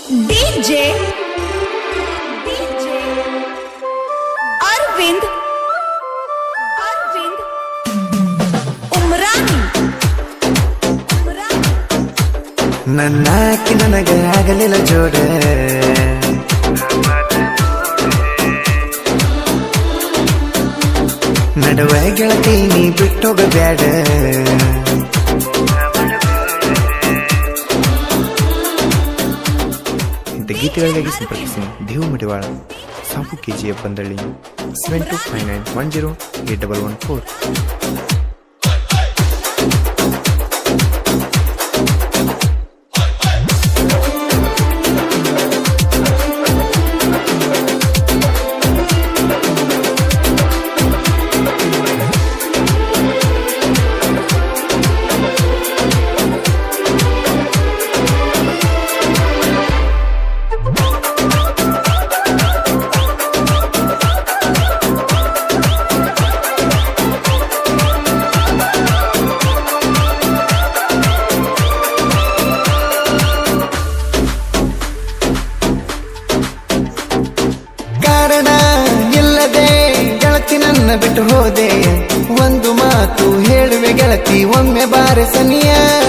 DJ DJ Arvind Arvind Umrani Umrani ನನ್ನಾಕಿ ನನಗ ಆಗಲಿಲ್ಲ ಜೋಡ ನಡುವೆ ಗೆಳತಿ ನೀ ಬಿಟ್ಟೋಗ ಬ್ಯಾಡ ಇಂಥ ಗೀತೆಗಳಿಗಾಗಿ ಸಂಪರ್ಕಿಸಿ ದೇವು ಮಡಿವಾಳ ಸಾಪು KGF Bandalli seven two five nine one zero eight double one four ಕಾರಣ ಇಲ್ಲದೆ ಗೆಳತಿ ನನ್ನ ಬಿಟ್ಟು ಹೋದೆ ಒಂದು ಮಾತು ಹೇಳುವೆ ಗೆಳತಿ ಒಮ್ಮೆ ಬಾರೆ ಸನಿಯ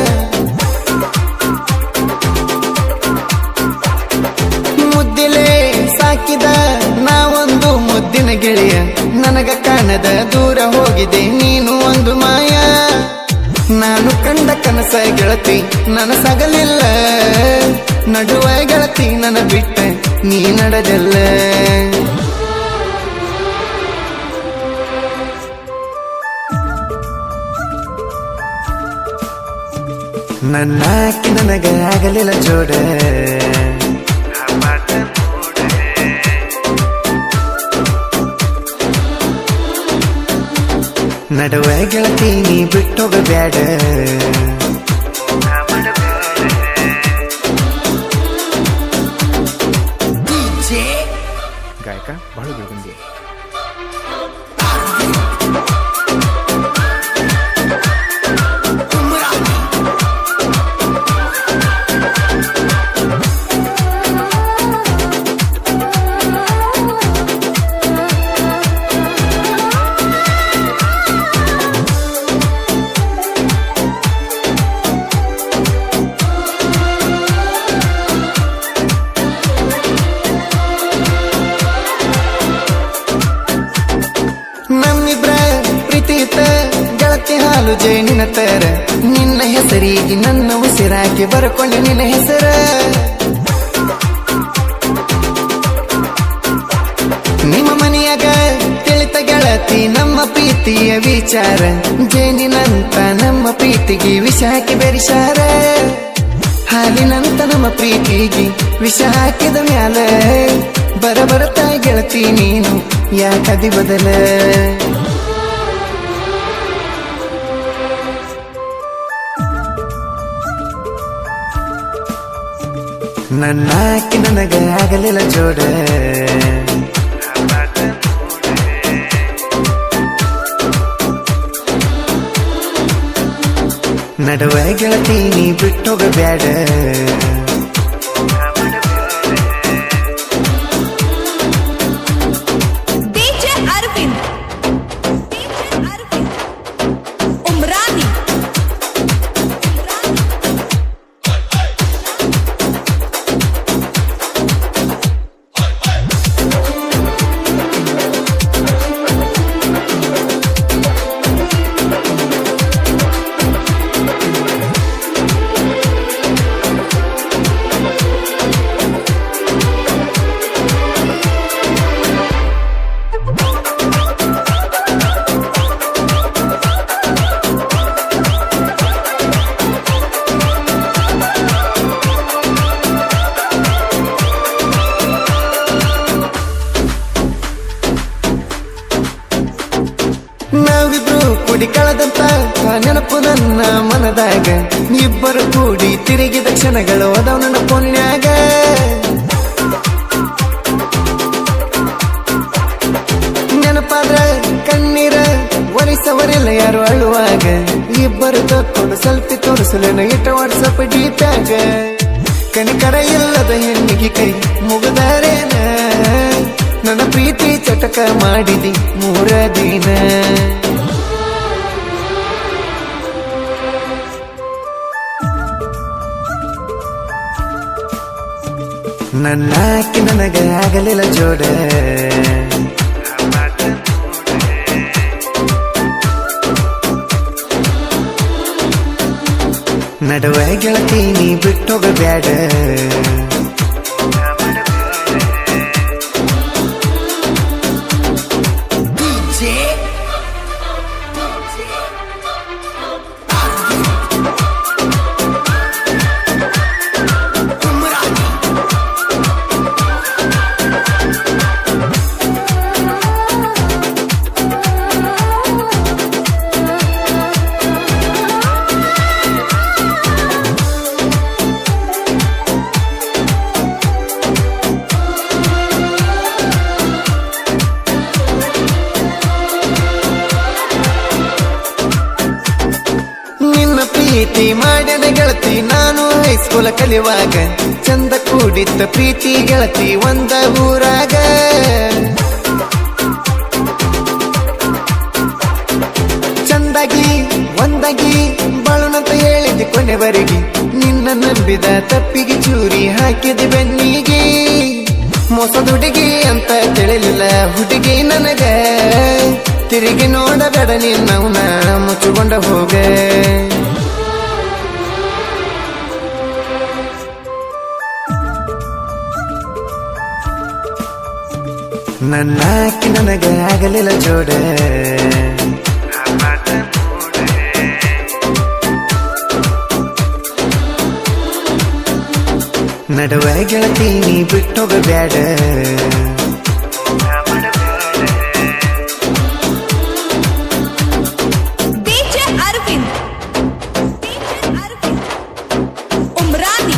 ಮುದ್ದಿಲೆ ಸಾಕಿದ ನಾವೊಂದು ಮುದ್ದಿನ ಗೆಳೆಯ ನನಗ ಕಾಣದ ದೂರ ಹೋಗಿದೆ ನೀನು ಒಂದು ಮಾಯ ನಾನು ಕಂಡ ಕನಸ ಗೆಳತಿ ನನಸಗಲಿಲ್ಲ ನಡುವ ಗೆಳತಿ ನನ್ನ ಬಿಟ್ಟ ನೀ ನಡೆದಲ್ಲ ನನ್ನಾಕಿ ನನಗ ಆಗಲಿಲ್ಲ ಜೋಡ ನಡುವೆ ಗೆಳತಿ ನೀ ಬಿಟ್ಟೋಗ ಬ್ಯಾಡ ಗಾಯಕ ಬಹಳ ಬೆಳಗುಂದಿ ನಮ್ಮಿಬ್ರ ಪ್ರೀತಿಯುತ ಗೆಳತಿ ಹಾಲು ಜೇನಿನ ತರ ನಿನ್ನ ಹೆಸರಿಗೆ ನನ್ನ ಉಸಿರಾಕಿ ಬರ್ಕೊಂಡೆ ನಿನ್ನ ಹೆಸರ ನಿಮ್ಮ ಮನೆಯಾಗ ತಿಳಿತ ಗೆಳತಿ ನಮ್ಮ ಪ್ರೀತಿಯ ವಿಚಾರ ಜೇನಿನಂತ ನಮ್ಮ ಪ್ರೀತಿಗೆ ವಿಷ ಹಾಕಿ ಬೆರಿಸಾರ ಹಾಲಿನಂತ ನಮ್ಮ ಪ್ರೀತಿಗೆ ವಿಷ ಹಾಕಿದ ಮ್ಯಾಲ ಬರ ಬರತಾ ಗೆಳತಿ ನೀನು ಯಾಕದಿ ಬದಲ ನನ್ನಾಕಿ ನನಗ ಆಗಲಿಲ್ಲ ಜೋಡ ನಡುವೆ ಗೆಳತಿ ನೀ ಬಿಟ್ಟೋಗ ಬ್ಯಾಡ DJ Arvind DJ Arvind Umrani ನಾವಿಬ್ರು ಕೂಡಿ ಕಳೆದಂತ ನೆನಪು ನನ್ನ ಮನದಾಗ ಇಬ್ಬರು ಕೂಡಿ ತಿರುಗಿದ ಕ್ಷಣಗಳು ಅದಾವ ನನ್ನ ಪುಣ್ಯಾಗ ನೆನಪಾದ್ರ ಕಣ್ಣೀರ ಒಲಿಸವರಿಲ್ಲ ಯಾರು ಅಳುವಾಗ ಇಬ್ಬರು ತಕ್ಕೊಂಡು ಸೆಲ್ಫಿ ತೋರಿಸಲೇನು ಇಟ್ಟ ವಾಟ್ಸಪ್ ಡೀಟಾಗ ಕನಿಕರ ಇಲ್ಲದ ಹೆಣ್ಣಿಗೆ ಕೈ ಮುಗದಾರೇನ ನನ್ನ ಪ್ರೀತಿ ಚಟಕ ಮಾಡಿದಿ ಮೂರ ದಿನ ನನ್ನ ಆಕಿ ನನಗ ಆಗಲಿಲ್ಲ ಜೋಡ ನಡುವ ಗೆಳತಿ ನೀ ಬಿಟ್ಟೋಗ ಬ್ಯಾಡ ನಿನ್ನ ಪ್ರೀತಿ ಮಾಡ್ಯದ ಗೆಳತಿ ನಾನು ಹೈಸ್ಕೂಲ ಕಲಿಯುವಾಗ ಚಂದ ಕೂಡಿತ್ತ ಪ್ರೀತಿ ಗೆಳತಿ ಒಂದ ಊರಾಗ ಚಂದಾಗಿ ಒಂದಾಗಿ ಬಾಳುನಂತ ಹೇಳಿದೆ ಕೊನೆವರೆಗೆ ನಿನ್ನ ನಂಬಿದ ತಪ್ಪಿಗೆ ಚೂರಿ ಹಾಕಿದೆ ಬೆನ್ನಿಗೆ ಮೋಸದ ಹುಡುಗಿ ಅಂತ ತಿಳಿಲಿಲ್ಲ ಹುಡುಗಿ ನನಗ ತಿರುಗಿ ನೋಡಬೇಡ ನಿನ್ನವನ ಮುಚ್ಚಿಕೊಂಡ ಹೋಗ ನನ್ನ ಆಕಿ ನನಗ ಆಗಲಿಲ್ಲ ಜೋಡ ನಡುವ ಗೆಳತಿ ನೀ ಬಿಟ್ಟೋಗ ಬ್ಯಾಡ DJ Arvind. DJ Arvind. Umrani.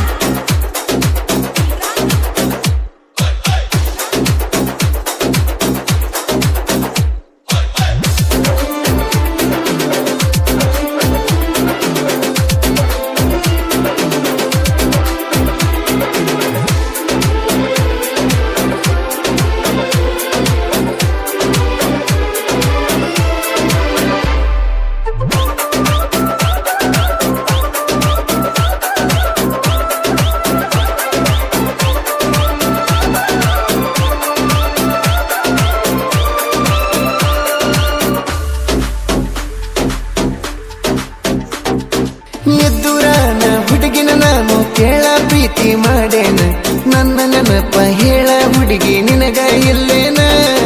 ಎದ್ದುರಾನ ಹುಡುಗಿನ ನಾನು ಕೇಳ ಪ್ರೀತಿ ಮಾಡೇನ ನನ್ನ ನೆನಪ ಹೇಳ ಹುಡುಗಿ ನಿನಗ ಇಲ್ಲೇನ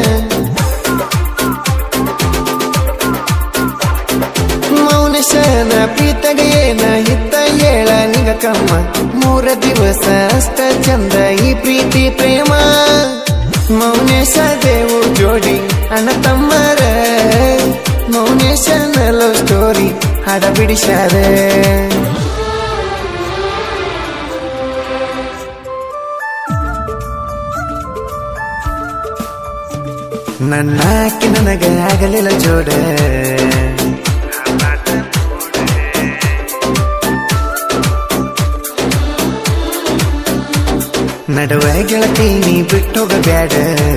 ಮೌನಶನ ಪ್ರೀತಗ ಏನ ಇದ್ದ ಹೇಳ ನಿಗ ಕಮ್ಮ ಮೂರ ದಿವಸ ಅಷ್ಟ ಚಂದ ಈ ಪ್ರೀತಿ ಪ್ರೇಮ ಮೌನೇಶ ದೇವು ಜೋಡಿ ಅಣ್ಣ ತಮ್ಮರ ಮೌನೇಶನ ಲವ್ ಸ್ಟೋರಿ ಹಾಡ ಬಿಡಿಸ್ಯಾರ ನನ್ನ ಆಕಿ ನನಗ ಆಗಲಿಲ್ಲ ಜೋಡ ನಡುವ ಗೆಳತಿ ನೀ ಬಿಟ್ಟೋಗ ಬ್ಯಾಡ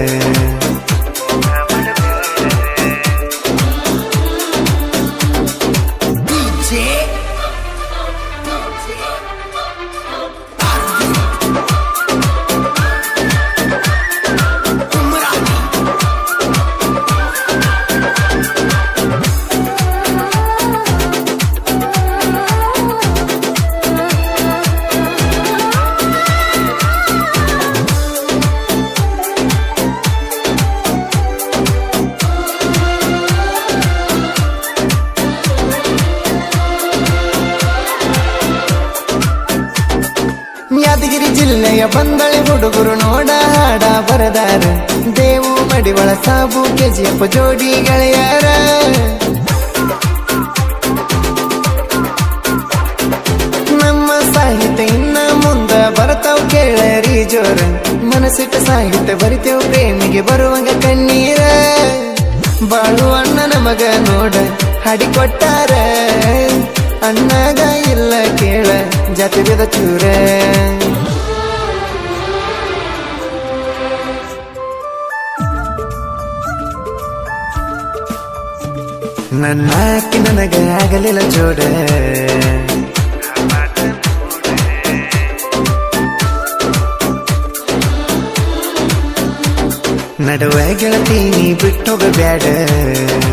ಯಾದಗಿರಿ ಜಿಲ್ಲೆಯ ಬಂದಳೆ ಹುಡುಗರು ನೋಡ ಹಾಡ ಬರದಾರ ದೇವು ಮಡಿವಳ ಸಾಬು ಕೆಜಿಯಪ್ಪ ಜೋಡಿ ಗೆಳೆಯರ ನಮ್ಮ ಸಾಹಿತ್ಯ ಇನ್ನ ಮುಂದ ಬರ್ತಾವ್ ಕೇಳರಿ ಜೋರ ಮನಸ್ಸಿಟ್ಟ ಸಾಹಿತ್ಯ ಬರಿತೇವ್ ಪ್ರೇಮಿಗೆ ಬರುವಂಗ ಕಣ್ಣೀರ ಬಾಳು ಅಣ್ಣನ ಮಗ ನೋಡ ಹಾಡಿ ಕೊಟ್ಟಾರ ಅಣ್ಣಗ ಇಲ್ಲ ಕೇಳ ಜಾತಿ ಚೂರ ನನ್ನ ಅಕ್ಕಿ ನನಗ ಆಗಲಿಲ್ಲ ಜೋಡ ನಡುವೆ ಗೆಳತಿ ನೀ ಬಿಟ್ಟೋಗ ಬ್ಯಾಡ